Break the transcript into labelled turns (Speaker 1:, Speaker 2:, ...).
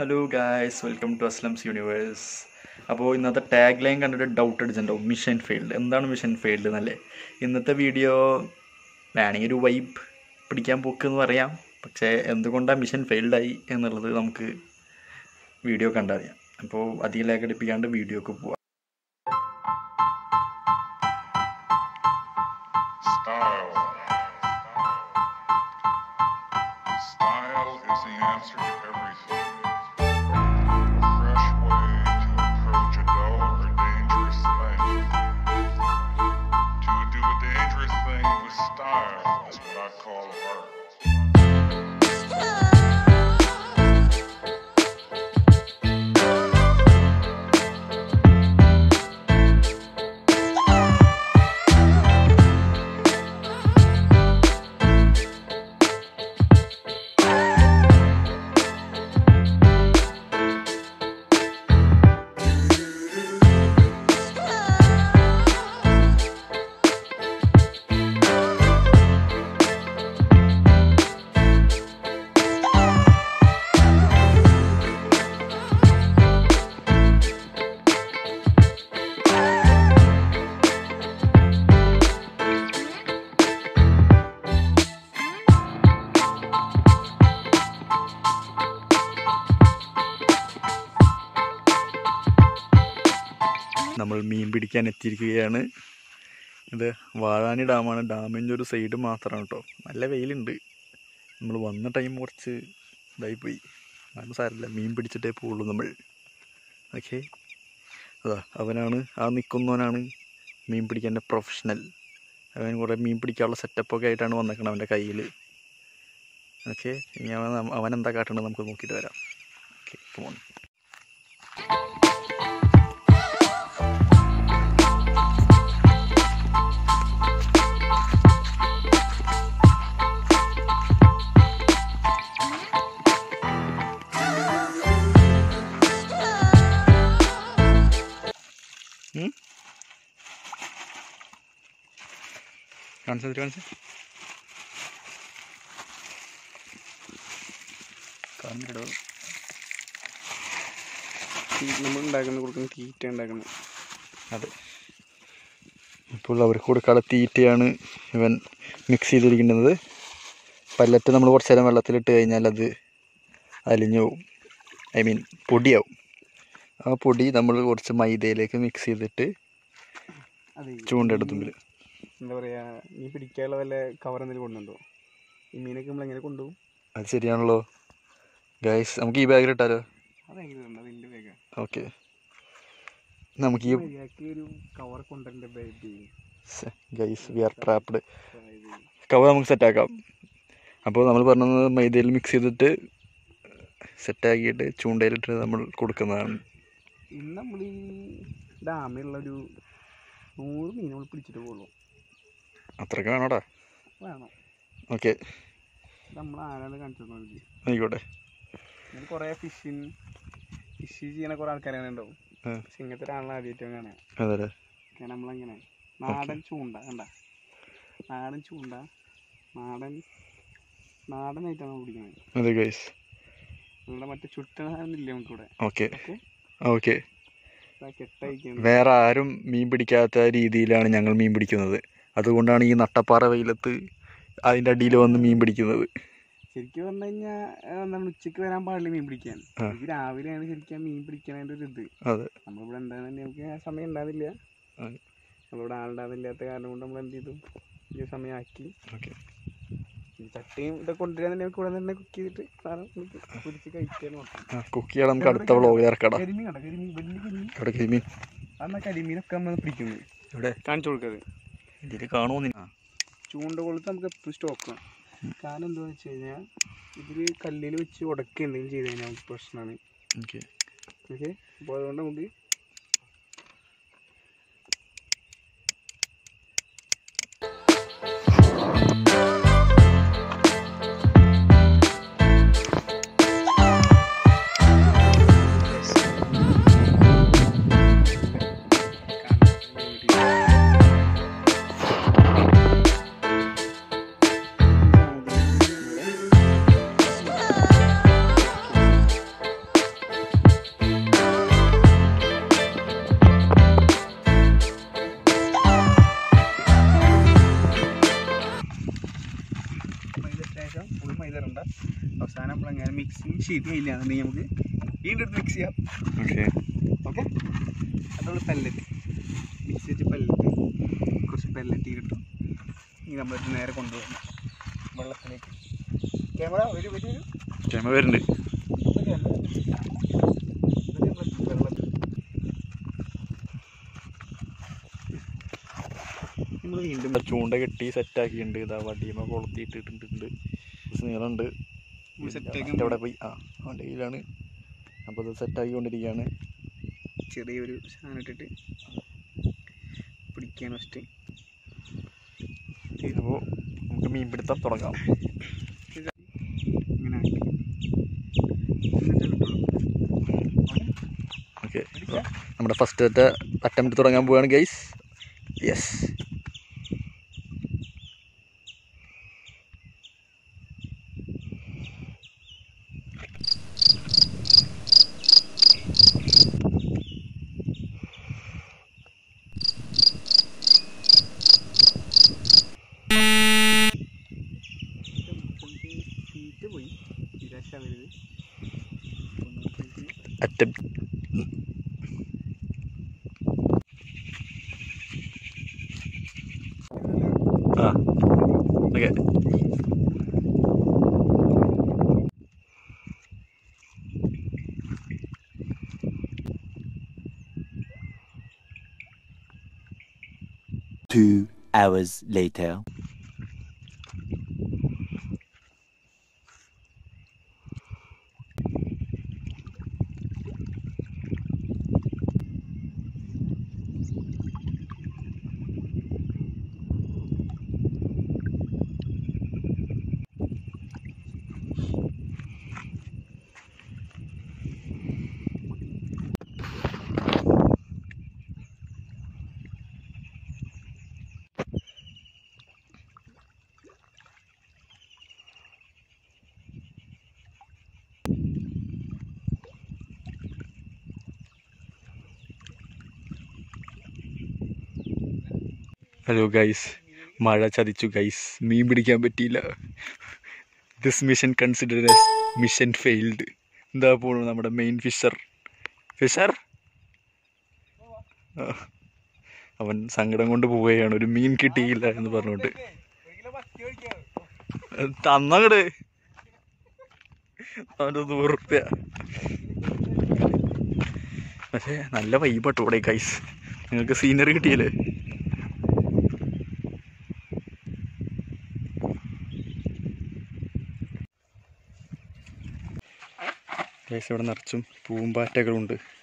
Speaker 1: Hello guys welcome to Aslam's universe അപ്പോൾ ഇന്നത്തെ tag line കണ്ടിട്ട് ഡൗട്ട് അടിച്ചിട്ടുണ്ടാവും മിഷൻ ഫെയിൽഡ് എന്താണ് മിഷൻ ഫെയിൽഡ് എന്നല്ലേ ഇന്നത്തെ വീഡിയോ വേണമെങ്കിൽ ഒരു വൈബ് പിടിക്കാൻ പോക്കെന്ന് പറയാം പക്ഷേ എന്തുകൊണ്ടാണ് മിഷൻ ഫെയിൽഡായി എന്നുള്ളത് നമുക്ക് വീഡിയോ കണ്ടറിയാം അപ്പോൾ അധികം ലാഗ് അടിപ്പിക്കാണ്ട് വീഡിയോക്ക് പോവാം
Speaker 2: Style. Style is the answer to everything. A fresh way to approach a dull or dangerous thing. To do a dangerous thing with style is what I call art.
Speaker 1: നമ്മൾ മീൻ പിടിക്കാൻ എത്തിയിരിക്കുകയാണ് ഇത് വാഴാനി ഡാമാണ് ഡാമിൻ്റെ ഒരു സൈഡ് മാത്രമാണ് കേട്ടോ നല്ല വെയിലുണ്ട് നമ്മൾ വന്ന ടൈം കുറച്ച് ഇതായിപ്പോയി അത് സാരമില്ല മീൻ പിടിച്ചിട്ടേ പോവുള്ളൂ നമ്മൾ ഓക്കെ അതാ അവനാണ് ആ നിൽക്കുന്നവനാണ് മീൻ പിടിക്കാൻ്റെ പ്രൊഫഷണൽ അവൻ കുറേ മീൻ പിടിക്കാനുള്ള സെറ്റപ്പൊക്കെ ആയിട്ടാണ് വന്നേക്കണത് അവൻ്റെ കയ്യിൽ ഓക്കെ ഇനി അവൻ അവൻ എന്താ കാട്ടണത് നമുക്ക് നോക്കിയിട്ട് വരാം ഓക്കെ പോകണം കാണിച്ചു കാണിച്ചു കാണിക്കടോ
Speaker 3: നമ്മൾ ഉണ്ടാക്കുന്ന കൊടുക്കുന്ന തീറ്റ ഉണ്ടാക്കുന്നത്
Speaker 1: അതെ ഇപ്പോൾ അവർക്ക് കൊടുക്കാനുള്ള തീറ്റയാണ് ഇവൻ മിക്സ് ചെയ്തിരിക്കുന്നത് പല്ലറ്റ് നമ്മൾ കുറച്ച് നേരം വെള്ളത്തിലിട്ട് കഴിഞ്ഞാൽ അത് അലിഞ്ഞു പോവും ഐ മീൻ പൊടിയാവും ആ പൊടി നമ്മൾ കുറച്ച് മൈദയിലേക്ക് മിക്സ് ചെയ്തിട്ട്
Speaker 3: അതെ
Speaker 1: ചൂണ്ടയുടെ തുമ്പിൽ
Speaker 3: എന്താ പറയാ നീ പിടിക്കാനുള്ള വല്ല കവർ എന്തെങ്കിലും കൊണ്ടുണ്ടോ ഈ മീനൊക്കെ നമ്മൾ എങ്ങനെ കൊണ്ടുപോകും
Speaker 1: അത് ശരിയാണല്ലോ ഗൈസ് നമുക്ക് ഈ ബാഗിൽ ഇട്ടാലോ
Speaker 3: അതെങ്ങനെ ഉണ്ട് അതിൻ്റെ വേഗ
Speaker 1: ഓക്കെ നമുക്ക് ഈ
Speaker 3: മര്യാദക്ക് ഒരു കവർ കൊണ്ടുവരണ്ട baby
Speaker 1: guys we are trapped cover നമുക്ക് സെറ്റാക്കാം അപ്പോൾ നമ്മൾ പറഞ്ഞത് മൈദയിൽ മിക്സ് ചെയ്തിട്ട് സെറ്റാക്കിയിട്ട് ചൂണ്ടയിലിട്ട് നമ്മൾ കൊടുക്കുന്നതാണ്
Speaker 3: ഇന്ന് നമ്മൾ ഈ ഡാമിലുള്ള ഒരു നൂറ് മീൻ നമ്മൾ പിടിച്ചിട്ട് പോകുള്ളൂ
Speaker 1: അത്രയ്ക്ക് വേണോടാ
Speaker 3: വേണം
Speaker 1: ഓക്കെ
Speaker 3: നമ്മൾ ആരാണ് കാണിച്ചു തന്നത്
Speaker 1: ആയിക്കോട്ടെ
Speaker 3: ഞാൻ കുറേ ഫിഷിങ് ഫിഷ് ചെയ്യണ കുറേ ആൾക്കാരാണ് ഉണ്ടാവും
Speaker 1: ആ.
Speaker 3: പക്ഷെ ഇങ്ങനത്തെ ഒരാളെ ആദ്യമായിട്ട് കാണാം
Speaker 1: അതെ
Speaker 3: ഒക്കെ നമ്മളങ്ങനെ നാടൻ ചൂണ്ട കണ്ട നാടൻ ചൂണ്ട നാടൻ നാടനായിട്ടാണ് നമ്മൾ പിടിക്കുന്നത്
Speaker 1: അതെ ഗൈസ്
Speaker 3: ഇവിടെ മറ്റേ ചുട്ടണില്ല നമുക്കിവിടെ
Speaker 1: ഓക്കെ
Speaker 3: ഓക്കെ
Speaker 1: ഓക്കെ
Speaker 3: കെട്ടയക്കുന്നത്
Speaker 1: വേറെ ആരും മീൻ പിടിക്കാത്ത രീതിയിലാണ് ഞങ്ങൾ മീൻ പിടിക്കുന്നത് അതുകൊണ്ടാണ് ഈ നട്ടപ്പാറ വെയിലത്ത് അതിൻ്റെ അടിയിൽ വന്ന് മീൻ പിടിക്കുന്നത്
Speaker 3: ശരിക്കും പറഞ്ഞു കഴിഞ്ഞാൽ നമ്മൾ ഉച്ചയ്ക്ക് വരാൻ പാടില്ല മീൻ പിടിക്കാൻ
Speaker 1: ആ.
Speaker 3: ഇത് രാവിലെയാണ് ശരിക്കും മീൻ പിടിക്കാനായിട്ട് ഒരു ഇത്
Speaker 1: അതെ
Speaker 3: നമ്മളിവിടെ എന്താണെന്ന് നമുക്ക് ആ സമയം ഉണ്ടാവില്ല
Speaker 1: ആ.
Speaker 3: നമ്മളിവിടെ ആളുണ്ടാവില്ലാത്ത കാരണം കൊണ്ട് നമ്മൾ എന്ത് ചെയ്തു ഈ സമയം ആക്കി
Speaker 1: ഓക്കെ
Speaker 3: ഈ ചട്ടിയും ഇതൊക്കെ കൊണ്ടുവരാൻ നമുക്ക് ഇവിടെ തന്നെ കുക്ക് ചെയ്തിട്ട് സാധനം നമുക്ക് പൊരിച്ച് കഴിക്കാൻ നോക്കാം
Speaker 1: ആ കുക്ക് ചെയ്യാൻ നമുക്ക് അടുത്ത വ്ളോഗ് ഇറക്കടാ
Speaker 3: കരിമീൻ കണ്ടോ കരിമീൻ വലിയ കരിമീൻ
Speaker 1: ഇവിടെ കരിമീൻ
Speaker 3: അന്നാ കരിമീനൊക്കെ നമ്മൾ പിടിക്കുന്നത്
Speaker 1: ഇവിടെ
Speaker 3: കാണിച്ചു കൊടുക്കുന്നത്
Speaker 1: ഇതിൽ കാണുമോ നീ ആ
Speaker 3: ചൂണ്ട കൊളുത്ത് നമുക്ക് എപ്പോഴും സ്റ്റോക്ക് വേണം കാരണം എന്താണെന്ന് വെച്ച് കഴിഞ്ഞാൽ ഇതിൽ കല്ലിൽ വെച്ച് ഉടക്കുക എന്തെങ്കിലും ചെയ്ത് കഴിഞ്ഞാൽ നമുക്ക് പ്രശ്നമാണ്
Speaker 1: ഓക്കെ
Speaker 3: ഓക്കെ അപ്പോൾ അതുകൊണ്ട് നമുക്ക് കേട്ടോ ഫുൾ മൈദ ഇടണ്ട അവസാനം നമ്മൾ അങ്ങനെ മിക്സിങ് ശരിയായില്ല എന്നുണ്ടെങ്കിൽ നമുക്ക് വീണ്ടും എടുത്ത് മിക്സ് ചെയ്യാം
Speaker 1: ഓക്കെ
Speaker 3: ഓക്കെ അതുള്ള പെല്ലറ്റ് മിക്സ് ചെയ്തിട്ട് പെല്ലറ്റ് കുറച്ച് പെല്ലറ്റ് കിട്ടും ഇനി നമ്മളിത് നേരെ കൊണ്ടുപോകണം വെള്ളത്തിലേക്ക് ക്യാമറ ഒരു വലിയ ഒരു
Speaker 1: ക്ഷമ വരുന്നുണ്ട്
Speaker 3: നമ്മൾ വീണ്ടും
Speaker 1: ഇവിടെ ചൂണ്ട കെട്ടി സെറ്റാക്കിയിട്ടുണ്ട് ഇതാ വടിയുമ കൊളുത്തിയിട്ടിട്ടുണ്ട് കുറച്ച് നീളമുണ്ട്
Speaker 3: set ആക്കി
Speaker 1: അവിടെ പോയി ആ അവൻ്റെ കയ്യിലാണ് അപ്പോൾ ഇത് സെറ്റാക്കിക്കൊണ്ടിരിക്കുകയാണ്
Speaker 3: ചെറിയൊരു സാധനം ഇട്ടിട്ട് പിടിക്കാൻ ഫസ്റ്റ്
Speaker 1: അപ്പോൾ നമുക്ക് മീൻപിടുത്തം തുടങ്ങാം
Speaker 3: ഇങ്ങനെ ആക്കി. എന്നിട്ട് കിട്ടുള്ളൂ
Speaker 1: ഓക്കെ നമ്മുടെ ഫസ്റ്റത്തെ അറ്റംപ്റ്റ് തുടങ്ങാൻ പോവുകയാണ് ഗൈസ് യെസ്
Speaker 3: തീറ്റ പോയി നിരാശാവരുത്
Speaker 1: അറ്റംപ്റ്റ് ആ okay
Speaker 4: Two hours later.
Speaker 1: Hello guys മഴ ചതിച്ചു ഗൈസ് മീൻ പിടിക്കാൻ പറ്റിയില്ല this mission consider as mission failed എന്താ പോണു നമ്മുടെ മെയിൻ ഫിഷർ ഫിഷർ അവൻ സങ്കടം കൊണ്ട് പോവുകയാണ് ഒരു മീൻ കിട്ടിയില്ല എന്ന് പറഞ്ഞുകൊണ്ട് തന്നങ്ങട് അവൻ്റെ നൂറ് റുപ്യ പക്ഷേ നല്ല വൈബട്ടോ ഇവിടെ ഗൈസ് നിങ്ങൾക്ക് സീനറി കിട്ടിയില്ലേ ഗൈസ് ഇവിടെ നിറച്ചും പൂമ്പാറ്റകളുണ്ട്